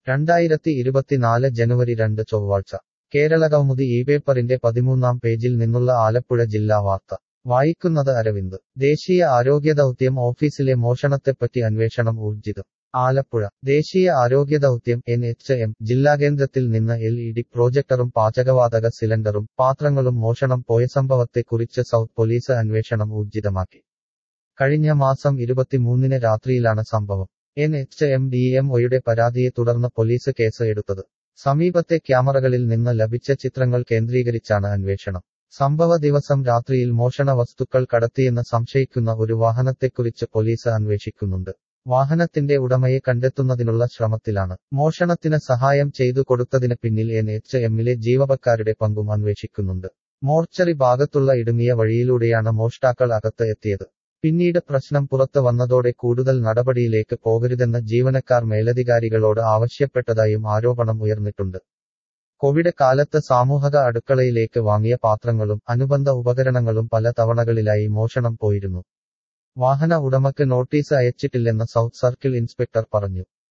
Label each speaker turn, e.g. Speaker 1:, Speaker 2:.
Speaker 1: രണ്ടായിരത്തി ഇരുപത്തിനാല് ജനുവരി രണ്ട് ചൊവ്വാഴ്ച കേരളകൗമുദി ഈ പേപ്പറിന്റെ പതിമൂന്നാം പേജിൽ നിന്നുള്ള ആലപ്പുഴ ജില്ലാ വാർത്ത വായിക്കുന്നത് അരവിന്ദ് ദേശീയ ആരോഗ്യദൗത്യം ഓഫീസിലെ മോഷണത്തെപ്പറ്റി അന്വേഷണം ഊർജിതം ആലപ്പുഴ ദേശീയ ആരോഗ്യദൗത്യം എൻ എച്ച് എം ജില്ലാകേന്ദ്രത്തിൽ നിന്ന് എൽ ഇ ഡി പ്രോജക്ടറും പാചകവാതക സിലിണ്ടറും പാത്രങ്ങളും മോഷണം പോയ സംഭവത്തെക്കുറിച്ച് സൗത്ത് പോലീസ് അന്വേഷണം ഊർജിതമാക്കി കഴിഞ്ഞ മാസം ഇരുപത്തിമൂന്നിന് രാത്രിയിലാണ് സംഭവം N H M D M ഒയുടെ പരാതിയെ തുടർന്ന് പോലീസ് കേസ് എടുത്തത് സമീപത്തെ ക്യാമറകളിൽ നിന്ന് ലഭിച്ച ചിത്രങ്ങൾ കേന്ദ്രീകരിച്ചാണ് അന്വേഷണം സംഭവ ദിവസം രാത്രിയിൽ മോഷണ വസ്തുക്കൾ കടത്തിയെന്ന് സംശയിക്കുന്ന ഒരു വാഹനത്തെക്കുറിച്ച് പോലീസ് അന്വേഷിക്കുന്നുണ്ട് വാഹനത്തിന്റെ ഉടമയെ കണ്ടെത്തുന്നതിനുള്ള ശ്രമത്തിലാണ് മോഷണത്തിന് സഹായം ചെയ്തു കൊടുത്തതിന് പിന്നിൽ എൻ എച്ച് എമ്മിലെ ജീവപക്കാരുടെ പങ്കും അന്വേഷിക്കുന്നുണ്ട് മോർച്ചറി ഭാഗത്തുള്ള ഇടുങ്ങിയ വഴിയിലൂടെയാണ് മോഷ്ടാക്കൾ അകത്ത് എത്തിയത് പിന്നീട് പ്രശ്നം പുറത്ത് വന്നതോടെ കൂടുതൽ നടപടിയിലേക്ക് പോകരുതെന്ന് ജീവനക്കാർ മേലധികാരികളോട് ആവശ്യപ്പെട്ടതായും ആരോപണം ഉയർന്നിട്ടുണ്ട് കോവിഡ് കാലത്ത് സാമൂഹക അടുക്കളയിലേക്ക് വാങ്ങിയ പാത്രങ്ങളും അനുബന്ധ ഉപകരണങ്ങളും പല തവണകളിലായി മോഷണം പോയിരുന്നു വാഹന ഉടമയ്ക്ക് നോട്ടീസ് അയച്ചിട്ടില്ലെന്ന് സൗത്ത് സർക്കിൾ ഇൻസ്പെക്ടർ പറഞ്ഞു